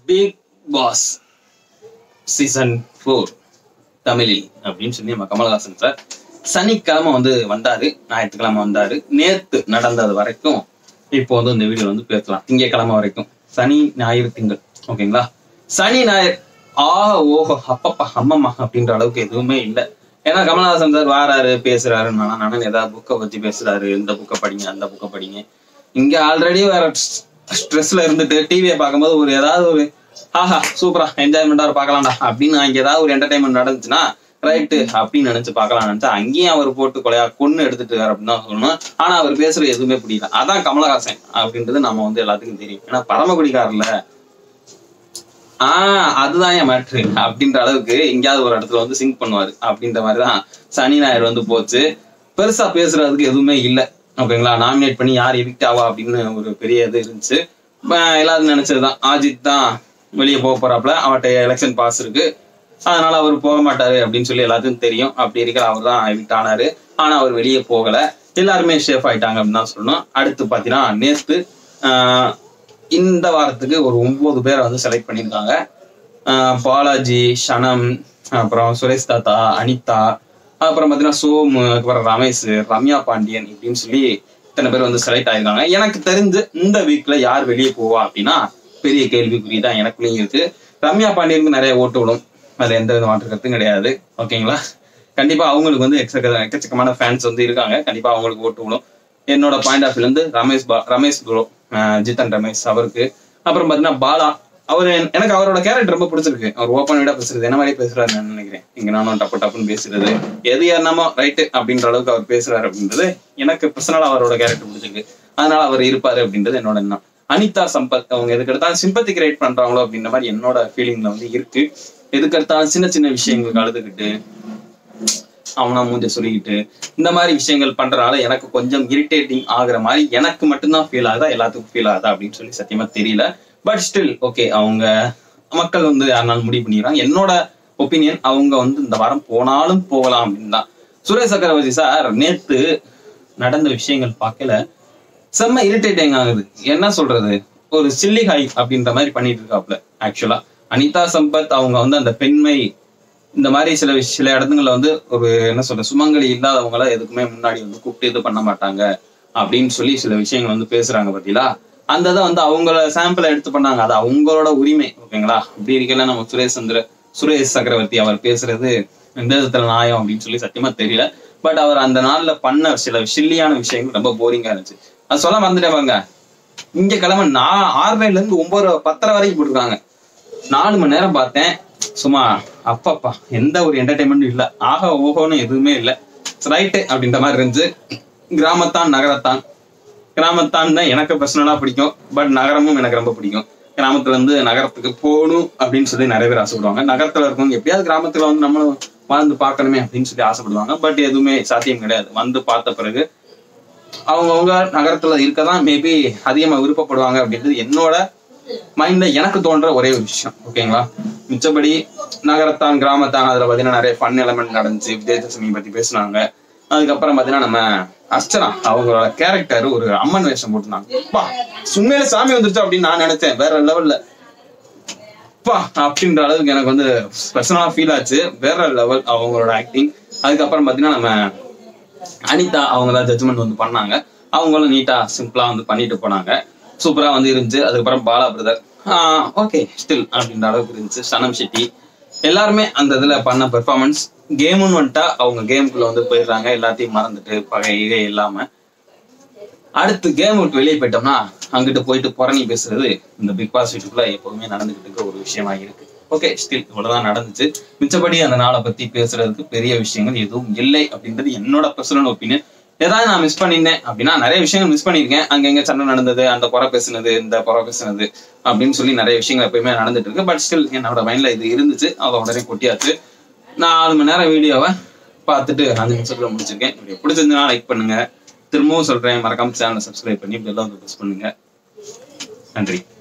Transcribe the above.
big Boss season four தமிழில் அப்படின்னு சொல்லி நம்ம கமலஹாசன் சார் சனிக்கிழமை வந்து வந்தாரு ஞாயிற்றுக்கிழமை வந்தாரு நேத்து நடந்தது வரைக்கும் இப்போ வந்து இந்த வீடியோ வந்து பேசலாம் திங்கக்கிழமை வரைக்கும் சனி ஞாயிறு திங்கள் ஓகேங்களா சனி ஞாயிறு ஆ ஓஹோ அப்பப்பா அம்மம்மா அப்படின்ற அளவுக்கு எதுவுமே இல்லை ஏன்னா கமலஹாசன் சார் வாராரு பேசுறாரு நானா நானும் ஏதாவது புக்கை பத்தி பேசுறாரு இந்த புக்கை படிங்க அந்த புக்கை படிங்க இங்க ஆல்ரெடி வேற ஸ்ட்ரெஸ்ல இருந்துட்டு டிவியை பார்க்கும்போது ஒரு ஏதாவது ஒரு ஆஹா சூப்பரா என்ஜாய்மெண்டா பார்க்கலாம்டா அப்படின்னு அங்க ஏதாவது ஒரு என்டர்டைன்மெண்ட் நடந்துச்சுன்னா ரைட்டு அப்படின்னு நினைச்சு பார்க்கலாம் நினைச்சா அங்கேயும் அவர் போட்டு கொலையா கொன்னு எடுத்துட்டு வேற அப்படின்னு தான் சொல்லணும் ஆனா அவர் பேசுறது எதுவுமே புரியல அதான் கமலஹாசன் அப்படின்றது நம்ம வந்து எல்லாத்துக்கும் தெரியும் ஏன்னா பரமக்குடிக்காரர்ல ஆஹ் அதுதான் என் மேட்ரு அப்படின்ற அளவுக்கு எங்கேயாவது ஒரு இடத்துல வந்து சிங்க் பண்ணுவாரு அப்படின்ற மாதிரிதான் சனி ஞாயிறு வந்து போச்சு பெருசா பேசுறதுக்கு எதுவுமே இல்லை ஓகேங்களா நாமினேட் பண்ணி யார் எவிக்ட் ஆவா அப்படின்னு ஒரு பெரிய இது இருந்துச்சு அஹ் எல்லாரும் நினைச்சதுதான் ஆஜித் தான் வெளியே போக போறாப்ல அவர்கிட்ட எலெக்ஷன் பாஸ் இருக்கு அதனால அவர் போக மாட்டாரு அப்படின்னு சொல்லி எல்லாத்துக்கும் தெரியும் அப்படி இருக்கிற அவர் தான் எவிக்ட் ஆனாரு ஆனா அவர் வெளியே போகல எல்லாருமே சேஃப் ஆயிட்டாங்க அப்படின்னு தான் சொல்லணும் அடுத்து பாத்தீங்கன்னா நேத்து ஆஹ் இந்த வாரத்துக்கு ஒரு ஒன்பது பேரை வந்து செலக்ட் பண்ணியிருக்காங்க ஆஹ் பாலாஜி ஷனம் அப்புறம் சுரேஷ் தாத்தா அனிதா அப்புறம் பார்த்தீங்கன்னா சோமு அப்புறம் ரமேஷ் ரம்யா பாண்டியன் இப்படின்னு சொல்லி இத்தனை பேர் வந்து செலக்ட் ஆயிருக்காங்க எனக்கு தெரிஞ்சு இந்த வீக்ல யார் வெளியே போவா அப்படின்னா பெரிய கேள்விக்குறி தான் எனக்குள்ளேயும் இருக்கு ரம்யா பாண்டியனுக்கு நிறைய ஓட்டு விடும் அது எந்த வித மாற்று கருத்தும் கிடையாது ஓகேங்களா கண்டிப்பா அவங்களுக்கு வந்து எக்கச்சக்க எக்கச்சக்கமான ஃபேன்ஸ் வந்து இருக்காங்க கண்டிப்பா அவங்களுக்கு ஓட்டு விடும் என்னோட பாயிண்ட் ஆஃப் இருந்து ரமேஷ் பா ரமேஷ் ப்ரோ ஜித்தன் ரமேஷ் அவருக்கு அப்புறம் பார்த்தீங்கன்னா பாலா அவர் எனக்கு அவரோட கேரக்டர் ரொம்ப பிடிச்சிருக்கு அவர் ஓப்பன் விட பேசுறது என்ன மாதிரி பேசுறாரு நான் நினைக்கிறேன் இங்க நானும் டப்பு டப்புன்னு பேசுறது எது என்னமோ ரைட்டு அப்படின்ற அளவுக்கு அவர் பேசுறாரு அப்படின்றது எனக்கு பர்சனலா அவரோட கேரக்டர் பிடிச்சிருக்கு அதனால அவர் இருப்பாரு அப்படின்றது என்னோட எண்ணம் அனிதா சம்பத் அவங்க எதுக்கு எடுத்தாலும் சிம்பத்தி கிரியேட் பண்றாங்களோ அப்படின்ற மாதிரி என்னோட ஃபீலிங்ல வந்து இருக்கு எதுக்கு எடுத்தாலும் சின்ன சின்ன விஷயங்களுக்கு அழுதுகிட்டு அவனா மூஞ்ச சொல்லிக்கிட்டு இந்த மாதிரி விஷயங்கள் பண்றதுனால எனக்கு கொஞ்சம் இரிட்டேட்டிங் ஆகுற மாதிரி எனக்கு மட்டும்தான் ஃபீல் ஆகுதா எல்லாத்துக்கும் ஃபீல் ஆகுதா அப்படின்னு சொல்லி சத்தியமா தெரியல பட் ஸ்டில் ஓகே அவங்க மக்கள் வந்து யாருனாலும் முடிவு பண்ணிடுறாங்க என்னோட ஒப்பீனியன் அவங்க வந்து இந்த வாரம் போனாலும் போகலாம் அப்படின்னு தான் சுரேஷ் சக்கரவர்த்தி சார் நேத்து நடந்த விஷயங்கள் பார்க்கல செம்ம இரிட்டேட்டிங் ஆகுது என்ன சொல்றது ஒரு சில்லி ஹை அப்படின்ற மாதிரி பண்ணிட்டு இருக்காப்ல ஆக்சுவலா அனிதா சம்பத் அவங்க வந்து அந்த பெண்மை இந்த மாதிரி சில விஷ- சில இடத்துங்கள்ல வந்து ஒரு என்ன சொல்ற சுமங்கலி இல்லாதவங்கள எதுக்குமே முன்னாடி வந்து கூப்பிட்டு இது பண்ண மாட்டாங்க அப்படின்னு சொல்லி சில விஷயங்கள் வந்து பேசுறாங்க பாத்தீங்களா அந்த இதை வந்து அவங்கள சாம்பிளை எடுத்து பண்ணாங்க அது அவங்களோட உரிமை ஓகேங்களா அப்படி இருக்கல நம்ம சுரேஷ் சந்திர சுரேஷ் சக்கரவர்த்தி அவர் பேசுறது எந்த விதத்துல நியாயம் அப்படின்னு சொல்லி சத்தியமா தெரியல பட் அவர் அந்த நாள்ல பண்ண சில சில்லியான விஷயங்கள் ரொம்ப போரிங்கா இருந்துச்சு அது சொல்ல மறந்துட்டே பாருங்க இங்க கிழமை நான் ஆறரைல இருந்து ஒன்பது பத்தரை வரைக்கும் போட்டிருக்காங்க நாலு மணி நேரம் பார்த்தேன் சும்மா அப்பப்பா எந்த ஒரு என்டர்டைன்மெண்ட்டும் இல்ல ஆக ஓஹோன்னு எதுவுமே இல்ல ரைட்டு அப்படின்ற மாதிரி இருந்துச்சு கிராமத்தான் நகரத்தான் கிராமத்தான் தான் எனக்கு பர்சனலா பிடிக்கும் பட் நகரமும் எனக்கு ரொம்ப பிடிக்கும் கிராமத்துல இருந்து நகரத்துக்கு போகணும் அப்படின்னு சொல்லி நிறைய பேர் ஆசைப்படுவாங்க நகரத்துல இருக்கவங்க எப்படியாவது கிராமத்துல வந்து நம்மளும் வாழ்ந்து பார்க்கணுமே அப்படின்னு சொல்லி ஆசைப்படுவாங்க பட் எதுவுமே சாத்தியம் கிடையாது வந்து பார்த்த பிறகு அவங்கவுங்க நகரத்துல இருக்கதான் மேபி அதிகமா விருப்பப்படுவாங்க அப்படின்றது என்னோட மைண்ட்ல எனக்கு தோன்ற ஒரே ஒரு விஷயம் ஓகேங்களா மிச்சபடி நகரத்தான் கிராமத்தான் அதுல பாத்தீங்கன்னா நிறைய ஃபன் எலமெண்ட் நடந்துச்சு விஜயதசமி பத்தி பேசுனாங்க அதுக்கப்புறம் பாத்தீங்கன்னா நம்ம அர்ச்சனா அவங்களோட கேரக்டர் ஒரு அம்மன் வேஷம் போட்டிருந்தாங்க பா உண்மையில சாமி வந்துருச்சு அப்படின்னு நான் நினைச்சேன் வேற லெவல்ல பா அப்படின்ற அளவுக்கு எனக்கு வந்து பர்சனலா ஃபீல் ஆச்சு வேற லெவல் அவங்களோட ஆக்டிங் அதுக்கப்புறம் பாத்தீங்கன்னா நம்ம அனிதா அவங்க தான் ஜட்ஜ்மெண்ட் வந்து பண்ணாங்க அவங்களும் நீட்டா சிம்பிளா வந்து பண்ணிட்டு போனாங்க சூப்பரா வந்து இருந்துச்சு அதுக்கப்புறம் பாலா பிரதர் ஓகே ஸ்டில் அப்படின்ற அளவுக்கு இருந்துச்சு சனம் ஷெட்டி எல்லாருமே அந்த இதுல பண்ண பெர்ஃபார்மன்ஸ் கேம்னு வந்துட்டா அவங்க கேமுக்குள்ள வந்து போயிடுறாங்க எல்லாத்தையும் மறந்துட்டு பகை இகை இல்லாம அடுத்து கேம் விட்டு வெளியே போயிட்டோம்னா அங்கிட்டு போயிட்டு புறணி பேசுறது இந்த பிக் பாஸ் வீட்டுக்குள்ள எப்போதுமே நடந்துகிட்டு இருக்க ஒரு விஷயமா இருக்கு ஓகே ஸ்டில் இவ்வளவுதான் நடந்துச்சு மிச்சபடி அந்த நாளை பத்தி பேசுறதுக்கு பெரிய விஷயங்கள் எதுவும் இல்லை அப்படின்றது என்னோட பர்சனல் ஒப்பீனியன் ஏதாவது நான் மிஸ் பண்ணியிருந்தேன் அப்படின்னா நிறைய விஷயங்கள் மிஸ் பண்ணியிருக்கேன் அங்க எங்க சண்டை நடந்தது அந்த குறை பேசுனது இந்த குறை பேசுனது அப்படின்னு சொல்லி நிறைய விஷயங்கள் எப்பயுமே நடந்துட்டு இருக்கு பட் ஸ்டில் என்னோட மைண்ட்ல இது இருந்துச்சு அதை உடனே கொட்டியாச்சு நான் நாலு மணி நேரம் வீடியோவை பார்த்துட்டு அஞ்சு நிமிஷத்துல முடிச்சிருக்கேன் வீடியோ பிடிச்சிருந்தா லைக் பண்ணுங்க திரும்பவும் சொல்றேன் மறக்காம சேனலை சப்ஸ்கிரைப் பண்ணி பெல் வந்து ப்ரெஸ் பண்ணுங்க நன்றி